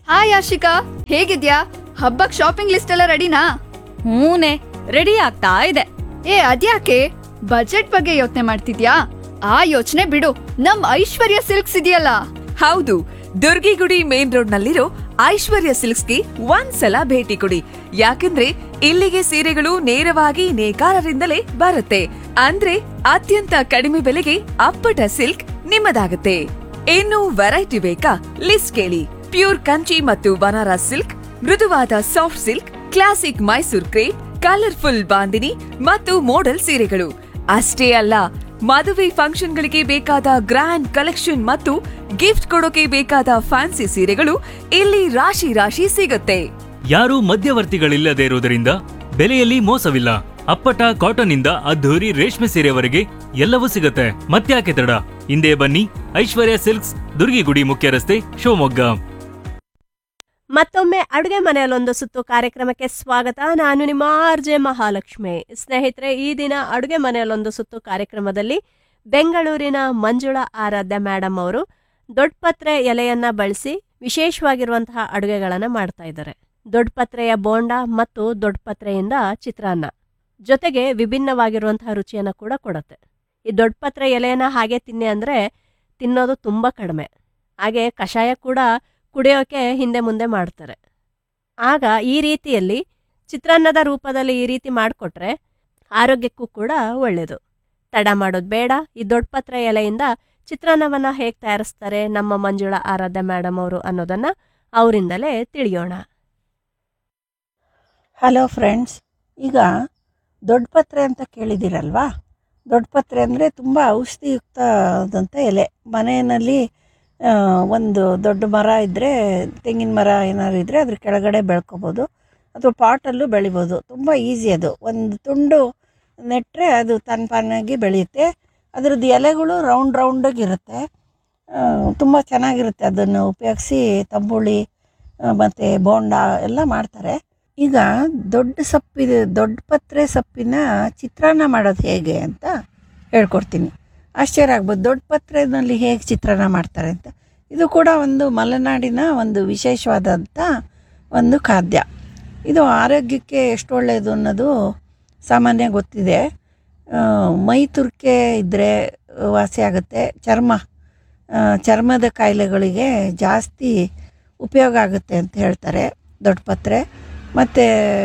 hi Ashika ಹೇಗಿದ್ಯಾ ಹಬ್ಬಕ್ shopping list ಎಲ್ಲ ರೆಡಿನಾ ಹೂನೆ ರೆಡಿ ಆಗ್ತಾ ಇದೆ ಏ ಅದ್ಯಾಕೆ ಬಜೆಟ್ ಬಗ್ಗೆ ಯೋಚನೆ ಮಾಡ್ತಿದ್ಯಾ ಆ ಯೋಚನೆ ಬಿಡು ನಮ್ ಐಶ್ವರ್ಯ ಸಿಲ್ಕ್ಸ್ ಇದೆಯಲ್ಲ ಹೌದು ದುರ್ಗಿಗುಡಿ ಮೇನ್ ರೋಡ್ ನಲ್ಲಿರೋ ಐಶ್ವರ್ಯ ಸಿಲ್ಕ್ಸ್ಗೆ ಒಂದ್ಸಲ ಭೇಟಿ ಕೊಡಿ ಯಾಕಂದ್ರೆ ಇಲ್ಲಿಗೆ ಸೀರೆಗಳು ನೇರವಾಗಿ ನೇಕಾರರಿಂದಲೇ ಬರುತ್ತೆ ಅಂದ್ರೆ ಅತ್ಯಂತ ಕಡಿಮೆ ಬೆಲೆಗೆ ಅಪ್ಪಟ ಸಿಲ್ಕ್ ನಿಮ್ಮದಾಗುತ್ತೆ ಇನ್ನು ವೆರೈಟಿ ಬೇಕಾ ಲಿಸ್ಟ್ ಕೇಳಿ ಪ್ಯೂರ್ ಕಂಚಿ ಮತ್ತು ಬನಾರಸ್ ಸಿಲ್ಕ್ ಮೃದುವಾದ soft silk classic Mysore crepe colourful bandhini ಮತ್ತು ಮೋಡಲ್ ಸೀರೆಗಳು ಅಷ್ಟೇ ಅಲ್ಲ ಮದುವೆ ಫಂಕ್ಷನ್ಗಳಿಗೆ ಬೇಕಾದ ಗ್ರ್ಯಾಂಡ್ ಕಲೆಕ್ಷನ್ ಮತ್ತು ಗಿಫ್ಟ್ ಕೊಡೋಕೆ ಬೇಕಾದ ಫ್ಯಾನ್ಸಿ ಸೀರೆಗಳು ಇಲ್ಲಿ ರಾಶಿ ರಾಶಿ ಸಿಗುತ್ತೆ ಯಾರೂ ಮಧ್ಯವರ್ತಿಗಳಿಲ್ಲದೆ ಇರುವುದರಿಂದ ಬೆಲೆಯಲ್ಲಿ ಮೋಸವಿಲ್ಲ ಅಪ್ಪಟ ಕಾಟನ್ ಇಂದ ಅದ್ಧೂರಿ ರೇಷ್ಮೆ ಸೀರೆವರೆಗೆ ಎಲ್ಲವೂ ಸಿಗುತ್ತೆ ಮತ್ತ್ಯಾಕೆ ತಡ ಹಿಂದೆ ಬನ್ನಿ ಐಶ್ವರ್ಯ ಸಿಲ್ಕ್ಸ್ ದುರ್ಗಿಗುಡಿ ಮುಖ್ಯ ರಸ್ತೆ ಶಿವಮೊಗ್ಗ ಮತ್ತೊಮ್ಮೆ ಅಡುಗೆ ಮನೆಯಲ್ಲೊಂದು ಸುತ್ತು ಕಾರ್ಯಕ್ರಮಕ್ಕೆ ಸ್ವಾಗತ ನಾನು ನಿಮ್ಮ ಆರ್ ಜೆ ಮಹಾಲಕ್ಷ್ಮಿ ಸ್ನೇಹಿತರೆ ಈ ದಿನ ಅಡುಗೆ ಮನೆಯಲ್ಲೊಂದು ಸುತ್ತು ಕಾರ್ಯಕ್ರಮದಲ್ಲಿ ಬೆಂಗಳೂರಿನ ಮಂಜುಳಾ ಆರಾಧ್ಯ ಮೇಡಮ್ ಅವರು ದೊಡ್ಡಪತ್ರೆ ಎಲೆಯನ್ನ ಬಳಸಿ ವಿಶೇಷವಾಗಿರುವಂತಹ ಅಡುಗೆಗಳನ್ನು ಮಾಡ್ತಾ ಇದ್ದಾರೆ ದೊಡ್ಡಪತ್ರೆಯ ಬೋಂಡ ಮತ್ತು ದೊಡ್ಡಪತ್ರೆಯಿಂದ ಚಿತ್ರಾನ್ನ ಜೊತೆಗೆ ವಿಭಿನ್ನವಾಗಿರುವಂತಹ ರುಚಿಯನ್ನು ಕೂಡ ಕೊಡುತ್ತೆ ಈ ದೊಡ್ಡಪತ್ರೆ ಎಲೆಯನ್ನ ಹಾಗೆ ತಿನ್ನಿ ಅಂದರೆ ತಿನ್ನೋದು ತುಂಬ ಕಡಿಮೆ ಹಾಗೆ ಕಷಾಯ ಕೂಡ ಕುಡಿಯೋಕೆ ಹಿಂದೆ ಮುಂದೆ ಮಾಡ್ತಾರೆ ಆಗ ಈ ರೀತಿಯಲ್ಲಿ ಚಿತ್ರಾನ್ನದ ರೂಪದಲ್ಲಿ ಈ ರೀತಿ ಮಾಡಿಕೊಟ್ರೆ ಆರೋಗ್ಯಕ್ಕೂ ಕೂಡ ಒಳ್ಳೆಯದು ತಡ ಮಾಡೋದು ಬೇಡ ಈ ದೊಡ್ಡಪತ್ರೆ ಎಲೆಯಿಂದ ಚಿತ್ರಾನ್ನವನ್ನು ಹೇಗೆ ತಯಾರಿಸ್ತಾರೆ ನಮ್ಮ ಮಂಜುಳಾ ಆರಾಧ್ಯ ಮೇಡಮ್ ಅವರು ಅನ್ನೋದನ್ನು ಅವರಿಂದಲೇ ತಿಳಿಯೋಣ ಹಲೋ ಫ್ರೆಂಡ್ಸ್ ಈಗ ದೊಡ್ಡ ಪತ್ರೆ ಅಂತ ಕೇಳಿದ್ದೀರಲ್ವಾ ದೊಡ್ಡ ಪತ್ರೆ ಅಂದರೆ ತುಂಬ ಔಷಧಿಯುಕ್ತದಂಥ ಎಲೆ ಮನೆಯಲ್ಲಿ ಆ, ಒಂದು ದೊಡ್ಡ ಮರ ಇದ್ದರೆ ತೆಂಗಿನ ಮರ ಏನಾದ್ರು ಇದ್ದರೆ ಅದ್ರ ಕೆಳಗಡೆ ಬೆಳ್ಕೊಬೋದು ಅಥವಾ ಪಾಟಲ್ಲೂ ಬೆಳಿಬೋದು ತುಂಬ ಈಸಿ ಅದು ಒಂದು ತುಂಡು ನೆಟ್ಟರೆ ಅದು ತನ್ಪಾನಾಗಿ ಬೆಳೆಯುತ್ತೆ ಅದ್ರದ್ದು ಎಲೆಗಳು ರೌಂಡ್ ರೌಂಡಾಗಿರುತ್ತೆ ತುಂಬ ಚೆನ್ನಾಗಿರುತ್ತೆ ಅದನ್ನು ಉಪಯೋಗಿಸಿ ತಂಬುಳಿ ಮತ್ತು ಬೋಂಡ ಎಲ್ಲ ಮಾಡ್ತಾರೆ ಈಗ ದೊಡ್ಡ ಸೊಪ್ಪಿದೆ ದೊಡ್ಡ ಪತ್ರೆ ಸೊಪ್ಪಿನ ಚಿತ್ರಾನ್ನ ಮಾಡೋದು ಹೇಗೆ ಅಂತ ಹೇಳ್ಕೊಡ್ತೀನಿ ಆಶ್ಚರ್ಯ ಆಗ್ಬೋದು ದೊಡ್ಡ ಪತ್ರೆನಲ್ಲಿ ಹೇಗೆ ಚಿತ್ರಾನ್ನ ಮಾಡ್ತಾರೆ ಅಂತ ಇದು ಕೂಡ ಒಂದು ಮಲೆನಾಡಿನ ಒಂದು ವಿಶೇಷವಾದಂಥ ಒಂದು ಖಾದ್ಯ ಇದು ಆರೋಗ್ಯಕ್ಕೆ ಎಷ್ಟು ಒಳ್ಳೆಯದು ಅನ್ನೋದು ಸಾಮಾನ್ಯ ಗೊತ್ತಿದೆ ಆ, ಮೈ ತುರ್ಕೆ ಇದ್ದರೆ ವಾಸಿ ಆಗುತ್ತೆ ಚರ್ಮ ಆ, ಚರ್ಮದ ಕಾಯಿಲೆಗಳಿಗೆ ಜಾಸ್ತಿ ಉಪಯೋಗ ಆಗುತ್ತೆ ಅಂತ ಹೇಳ್ತಾರೆ ದೊಡ್ಡ ಪತ್ರೆ ಮತ್ತು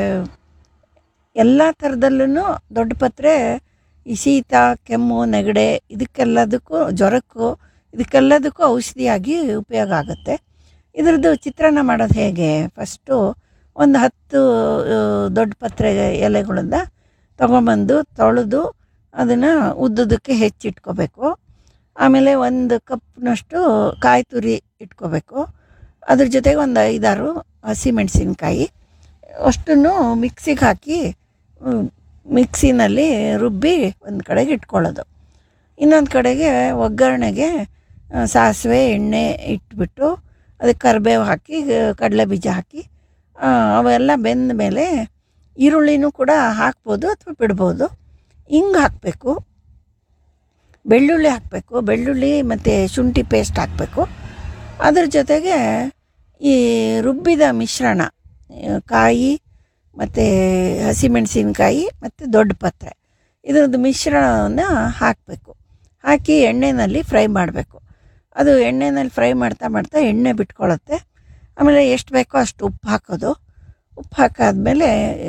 ಎಲ್ಲ ಥರದಲ್ಲೂ ದೊಡ್ಡ ಪತ್ರೆ ಈ ಶೀತ ಕೆಮ್ಮು ನೆಗಡೆ ಇದಕ್ಕೆಲ್ಲದಕ್ಕೂ ಜ್ವರಕ್ಕೂ ಇದಕ್ಕೆಲ್ಲದಕ್ಕೂ ಔಷಧಿಯಾಗಿ ಉಪಯೋಗ ಆಗುತ್ತೆ ಇದ್ರದ್ದು ಚಿತ್ರಾನ್ನ ಮಾಡೋದು ಹೇಗೆ ಫಸ್ಟು ಒಂದು ಹತ್ತು ಆ, ದೊಡ್ಡ ಪತ್ರೆ ಎಲೆಗಳಿಂದ ತೊಗೊಂಬಂದು ತೊಳೆದು ಅದನ್ನು ಉದ್ದುದಕ್ಕೆ ಹೆಚ್ಚಿಟ್ಕೋಬೇಕು ಆಮೇಲೆ ಒಂದು ಕಪ್ನಷ್ಟು ಕಾಯಿ ತುರಿ ಇಟ್ಕೋಬೇಕು ಅದ್ರ ಜೊತೆಗೆ ಒಂದು ಐದಾರು ಹಸಿಮೆಣಸಿನ್ಕಾಯಿ ಅಷ್ಟನ್ನು ಮಿಕ್ಸಿಗೆ ಹಾಕಿ ಮ್, ಮಿಕ್ಸಿನಲ್ಲಿ ರುಬ್ಬಿ ಒಂದು ಕಡೆಗೆ ಇಟ್ಕೊಳ್ಳೋದು ಇನ್ನೊಂದು ಕಡೆಗೆ ಒಗ್ಗರಣೆಗೆ ಆ, ಸಾಸಿವೆ ಎಣ್ಣೆ ಇಟ್ಬಿಟ್ಟು ಅದಕ್ಕೆ ಕರಿಬೇವು ಹಾಕಿ ಕಡಲೆ ಬೀಜ ಹಾಕಿ ಆ, ಅವೆಲ್ಲ ಬೆಂದ ಮೇಲೆ ಈರುಳ್ಳಿನೂ ಕೂಡ ಹಾಕ್ಬೋದು ಅಥವಾ ಬಿಡ್ಬೋದು ಹಿಂಗೆ ಹಾಕಬೇಕು ಬೆಳ್ಳುಳ್ಳಿ ಹಾಕಬೇಕು ಬೆಳ್ಳುಳ್ಳಿ ಮತ್ತು ಶುಂಠಿ ಪೇಸ್ಟ್ ಹಾಕಬೇಕು ಅದ್ರ ಜೊತೆಗೆ ಈ ರುಬ್ಬಿದ ಮಿಶ್ರಣ ಆ, ಕಾಯಿ ಮತ್ತು ಹಸಿಮೆಣಸಿನ್ಕಾಯಿ ಮತ್ತು ದೊಡ್ಡ ಪತ್ರೆ ಇದ್ರದ್ದು ಮಿಶ್ರಣವನ್ನು ಹಾಕಬೇಕು ಹಾಕಿ ಎಣ್ಣೆಯಲ್ಲಿ ಫ್ರೈ ಮಾಡಬೇಕು ಅದು ಎಣ್ಣೆನಲ್ಲಿ ಫ್ರೈ ಮಾಡ್ತಾ ಮಾಡ್ತಾ ಎಣ್ಣೆ ಬಿಟ್ಕೊಳ್ಳುತ್ತೆ ಆಮೇಲೆ ಎಷ್ಟು ಬೇಕೋ ಅಷ್ಟು ಉಪ್ಪು ಹಾಕೋದು ಉಪ್ಪು ಹಾಕಾದ್ಮೇಲೆ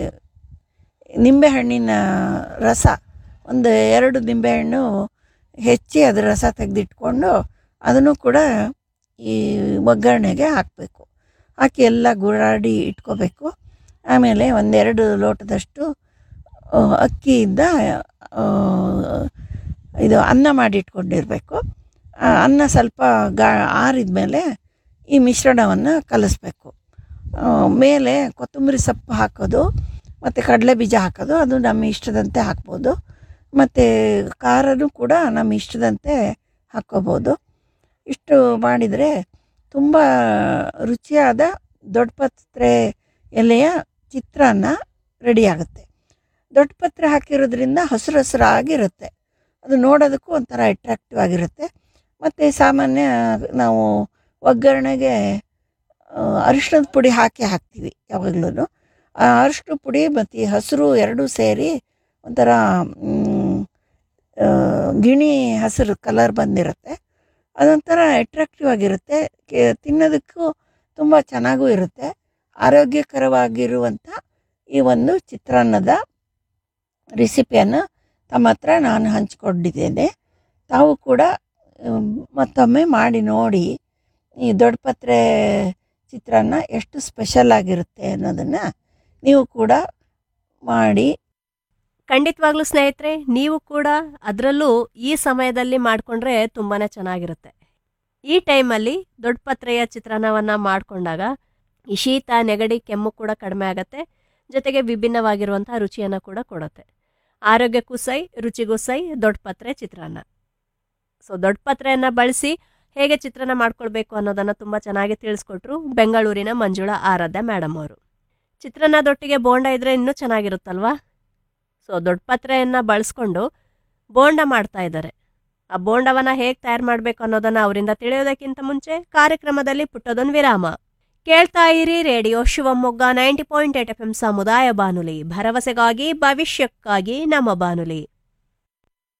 ನಿಂಬೆಹಣ್ಣಿನ ರಸ ಒಂದು ಎರಡು ನಿಂಬೆಹಣ್ಣು ಹೆಚ್ಚಿ ಅದರ ರಸ ತೆಗೆದಿಟ್ಕೊಂಡು ಅದನ್ನು ಕೂಡ ಈ ಒಗ್ಗರಣೆಗೆ ಹಾಕಬೇಕು ಹಾಕಿ ಎಲ್ಲ ಗುರಾಡಿ ಇಟ್ಕೋಬೇಕು ಆಮೇಲೆ ಒಂದೆರಡು ಲೋಟದಷ್ಟು ಆ, ಅಕ್ಕಿಯಿಂದ ಆ, ಇದು ಅನ್ನ ಮಾಡಿ ಇಟ್ಕೊಂಡಿರಬೇಕು ಆ ಅನ್ನ ಸ್ವಲ್ಪ ಗಾ ಆರಿದ ಮೇಲೆ ಈ ಮಿಶ್ರಣವನ್ನು ಕಲಿಸ್ಬೇಕು ಆ, ಮೇಲೆ ಕೊತ್ತಂಬರಿ ಸೊಪ್ಪು ಹಾಕೋದು ಮತ್ತು ಕಡಲೆ ಬೀಜ ಹಾಕೋದು ಅದು ನಮ್ಮ ಇಷ್ಟದಂತೆ ಹಾಕ್ಬೋದು ಮತ್ತು ಖಾರನೂ ಕೂಡ ನಮ್ಮ ಇಷ್ಟದಂತೆ ಹಾಕ್ಕೋಬೋದು ಇಷ್ಟು ಮಾಡಿದರೆ ತುಂಬ ರುಚಿಯಾದ ದೊಡ್ಡ ಪತ್ರೆ ಎಲೆಯ ಚಿತ್ರಾನ್ನ ರೆಡಿ ಆಗುತ್ತೆ ದೊಡ್ಡ ಪತ್ರೆ ಹಾಕಿರೋದ್ರಿಂದ ಹಸಿರು ಹಸಿರಾಗಿರುತ್ತೆ ಅದು ನೋಡೋದಕ್ಕೂ ಒಂಥರ ಅಟ್ರಾಕ್ಟಿವ್ ಆಗಿರುತ್ತೆ ಮತ್ತು ಸಾಮಾನ್ಯ ನಾವು ಒಗ್ಗರಣೆಗೆ ಅರಿಶಿಣದ ಪುಡಿ ಹಾಕಿ ಹಾಕ್ತೀವಿ ಯಾವಾಗಲೂ ಆ ಅರಿಶಿನ ಪುಡಿ ಮತ್ತು ಈ ಹಸಿರು ಎರಡೂ ಸೇರಿ ಒಂಥರ ಮ್, ಆ, ಗಿಣಿ ಹಸಿರು ಕಲರ್ ಬಂದಿರುತ್ತೆ ಅದೊಂಥರ ಅಟ್ರಾಕ್ಟಿವ್ ಆಗಿರುತ್ತೆ ಕೆ- ತಿನ್ನೋದಕ್ಕೂ ತುಂಬ ಚೆನ್ನಾಗೂ ಇರುತ್ತೆ ಆರೋಗ್ಯಕರವಾಗಿರುವಂಥ ಈ ಒಂದು ಚಿತ್ರಾನ್ನದ ರೆಸಿಪಿಯನ್ನು ತಮ್ಮ ಹತ್ರ ನಾನು ಹಂಚಿಕೊಂಡಿದ್ದೇನೆ ತಾವು ಕೂಡ ಮ್, ಮತ್ತೊಮ್ಮೆ ಮಾಡಿ ನೋಡಿ ಈ ದೊಡ್ಡಪತ್ರೆ ಚಿತ್ರಾನ್ನ ಎಷ್ಟು ಸ್ಪೆಷಲ್ ಆಗಿರುತ್ತೆ ಅನ್ನೋದನ್ನು ನೀವು ಕೂಡ ಮಾಡಿ ಖಂಡಿತವಾಗ್ಲೂ ಸ್ನೇಹಿತರೆ ನೀವು ಕೂಡ ಅದರಲ್ಲೂ ಈ ಸಮಯದಲ್ಲಿ ಮಾಡಿಕೊಂಡ್ರೆ ತುಂಬಾ ಚೆನ್ನಾಗಿರುತ್ತೆ ಈ ಟೈಮಲ್ಲಿ ದೊಡ್ಡ ಪತ್ರೆಯ ಚಿತ್ರಾನ್ನವನ್ನು ಮಾಡಿಕೊಂಡಾಗ ಈ ಶೀತ ನೆಗಡಿ ಕೆಮ್ಮು ಕೂಡ ಕಡಿಮೆ ಆಗುತ್ತೆ ಜೊತೆಗೆ ವಿಭಿನ್ನವಾಗಿರುವಂಥ ರುಚಿಯನ್ನು ಕೂಡ ಕೊಡುತ್ತೆ ಆರೋಗ್ಯಕ್ಕೂ ಸೈ ರುಚಿಗೂ ಸೈ ದೊಡ್ಡ ಪತ್ರೆ ಚಿತ್ರಾನ್ನ ಸೊ ದೊಡ್ಡ ಪತ್ರೆಯನ್ನು ಬಳಸಿ ಹೇಗೆ ಚಿತ್ರಾನ್ನ ಮಾಡ್ಕೊಳ್ಬೇಕು ಅನ್ನೋದನ್ನು ತುಂಬ ಚೆನ್ನಾಗಿ ತಿಳಿಸ್ಕೊಟ್ರು ಬೆಂಗಳೂರಿನ ಮಂಜುಳಾ ಆರಾಧ್ಯ ಮೇಡಮ್ ಅವರು ಚಿತ್ರಾನ್ನದೊಟ್ಟಿಗೆ ಬೋಂಡ ಇದ್ರೆ ಇನ್ನೂ ಚೆನ್ನಾಗಿರುತ್ತಲ್ವಾ ಸೊ ದೊಡ್ಡ ಪತ್ರೆಯನ್ನು ಬಳಸ್ಕೊಂಡು ಬೋಂಡ ಮಾಡ್ತಾ ಇದ್ದಾರೆ ಆ ಬೋಂಡವನ್ನ ಹೇಗೆ ತಯಾರು ಮಾಡಬೇಕು ಅನ್ನೋದನ್ನ ಅವರಿಂದ ತಿಳಿಯೋದಕ್ಕಿಂತ ಮುಂಚೆ ಕಾರ್ಯಕ್ರಮದಲ್ಲಿ ಪುಟ್ಟದೊಂದು ವಿರಾಮ ಕೇಳ್ತಾ ಇರಿ radio Shivamogga ninety point eight F M ಸಮುದಾಯ ಬಾನುಲಿ ಭರವಸೆಗಾಗಿ ಭವಿಷ್ಯಕ್ಕಾಗಿ ನಮ್ಮ ಬಾನುಲಿ